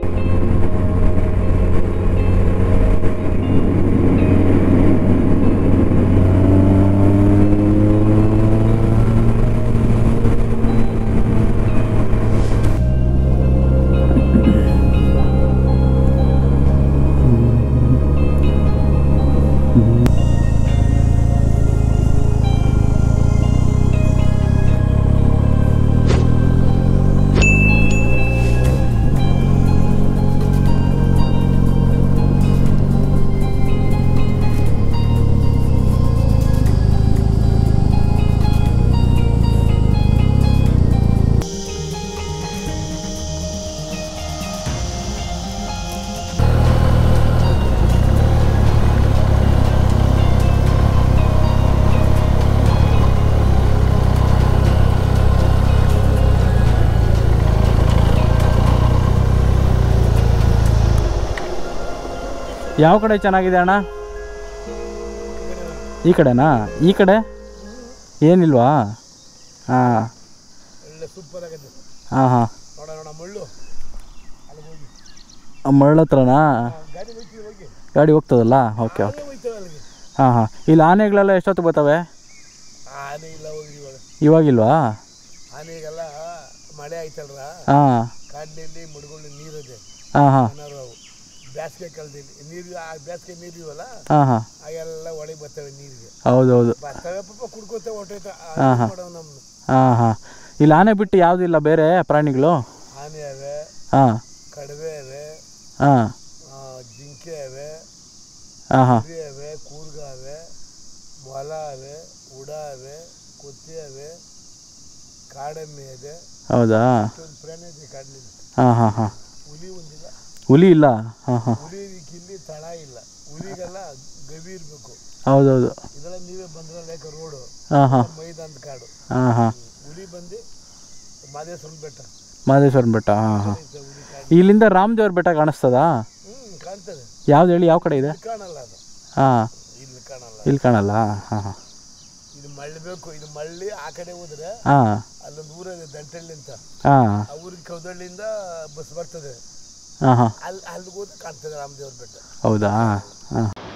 ಯಾವ ಕಡೆ ಚೆನ್ನಾಗಿದೆ ಅಣ್ಣ ಈ ಕಡೆನಾ ಈ ಕಡೆ ಏನಿಲ್ವಾ ಹಾಂ ಒಳ್ಳೆ ಸೂಪರ್ ಆಗಿದೆ ಹಾಂ ಹಾಂ ನೋಡ ನೋಡ ಮುಳ್ಳು ಅಲ್ಲಿ ಹೋಗಿ ಮರಳ ಹತ್ರನಾ ಗಾಡಿ ಹೋಗ್ತೀವಿ ಹೋಗಿ ಗಾಡಿ ಹೋಗ್ತದಲ್ಲ ಓಕೆ ಓಕೆ ಅಲ್ಲೇ ಹೋಗ್ತೇವೆ ಅಲ್ಲಿಗೆ ಹಾಂ ಹಾಂ ಇಲ್ಲಿ ಆನೆಗಳೆಲ್ಲ ಎಷ್ಟೊತ್ತು ಬರ್ತವೆ ಆನೆ ಇಲ್ಲ ಹೋಗಿ ಇವಾಗ ಇವಾಗಿಲ್ವಾ ಆನೆಗೆಲ್ಲ ಮಳೆ ಆಯ್ತಲ್ರ ಹಾಂ ಕಾಡಿನಲ್ಲಿ ಮುಡ್ಗಳು ನೀರಿದೆ ಹಾಂ ಹಾಂ ಏನಾರು ಅವು ಬೇಸಿಗೆ ಕಾಲದಲ್ಲಿ ನೀರು ಆ ಬೇಸಿಗೆ ನೀರು ಇವಲ್ಲ ಹಾಂ ಹಾಂ ಆಗೆಲ್ಲ ಒಳಗೆ ಬರ್ತವೆ ನೀರಿಗೆ ಹೌದು ಹೌದು ಬರ್ತವೆ ಪಾಪ ಕುಡ್ಕೋತ ಹೊಟ್ಟೈತ ಹಾಂ, ಹಾಂ. ಮಾಡವ್ ನಮ್ದು ಹಾಂ ಹಾಂ ಇಲ್ಲಿ ಆನೆ ಬಿಟ್ಟು ಯಾವುದಿಲ್ಲ ಬೇರೆ ಪ್ರಾಣಿಗಳು ಆನೆ ಅವೆ ಹಾಂ ಕಡವೆ ಅವೆ ಹಾಂ ಆ, ಜಿಂಕೆ ಅವೆ ಹಾಂ ಹಾಂ ಕುರಿ ಅವೆ ಕೂರ್ಗ ಅವೆ ಮೊಲ ಅವೆ ಉಡ ಅವೆ ಕೊತ್ತಿ ಅವೆ ಕಾಡೆಮ್ಮೆ ಇದೆ ಹೌದಾ ಇಷ್ಟೊಂದು ಪ್ರಾಣಿ ಇದೆ ಕಾಡಲಿಲ್ಲ ಹಾಂ ಹಾಂ ಹಾಂ ಹುಲಿ ಒಂದಿಲ್ಲ ಹುಲಿ ಇಲ್ಲ ಹಾಂ ಹಾಂ ಹುಲಿ ಇಲ್ಲಿ ತಳ ಇಲ್ಲ ಹುಲಿಗೆಲ್ಲ ಗವಿ ಇರಬೇಕು ಹೌದೌದು ಇದೆಲ್ಲ ನೀವೇ ಬಂದ್ರೆ ಲೇಕ ರೋಡು ಹಾಂ ಹಾಂ ಮೈದಾನದ ಕಾಡು ಹಾಂ ಹಾಂ ಹುಲಿ ಬಂದು ಮಾದೇಶ್ವರನ ಬೆಟ್ಟ ಮಾದೇಶ್ವರನ ಬೆಟ್ಟ ಹಾಂ ಹಾಂ ಐತೆ ಹುಲಿ ಕಾಡು ಇಲ್ಲಿಂದ ರಾಮದೇವ್ರ ಬೆಟ್ಟ ಕಾಣಿಸ್ತದಾ ಹ್ಞೂ ಕಾಣ್ತದೆ ಯಾವ್ದು ಹೇಳಿ ಯಾವ ಕಡೆ ಇದೆ ಇಲ್ಲಿ ಕಾಣಲ್ಲ ಅದು ಹಾಂ ಇಲ್ಲಿ ಕಾಣಲ್ಲ ಇಲ್ಲಿ ಕಾಣಲ್ಲ ಹಾಂ ಹಾಂ ಇದು ಮಳ್ಳಬೇಕು ಇದು ಮಳ್ಳಿ ಆ ಕಡೆ ಹೋದ್ರೆ ಹಾಂ ಅಲ್ಲೊಂದು ಊರಿದೆ ದಂಟಳ್ಳಿ ಅಂತ ಹಾಂ ಆ ಊರಿಗೆ ಕೌದಳ್ಳಿಯಿಂದ ಬಸ್ ಬರ್ತದೆ ಹಾಂ ಹಾಂ ಅಲ್ಲಿ ಅಲ್ಲಿಗೆ ಹೋದ್ರೆ ಕಾಣ್ತದೆ ರಾಮದೇವ್ರ ಬೆಟ್ಟ ಹೌದಾ ಹಾಂ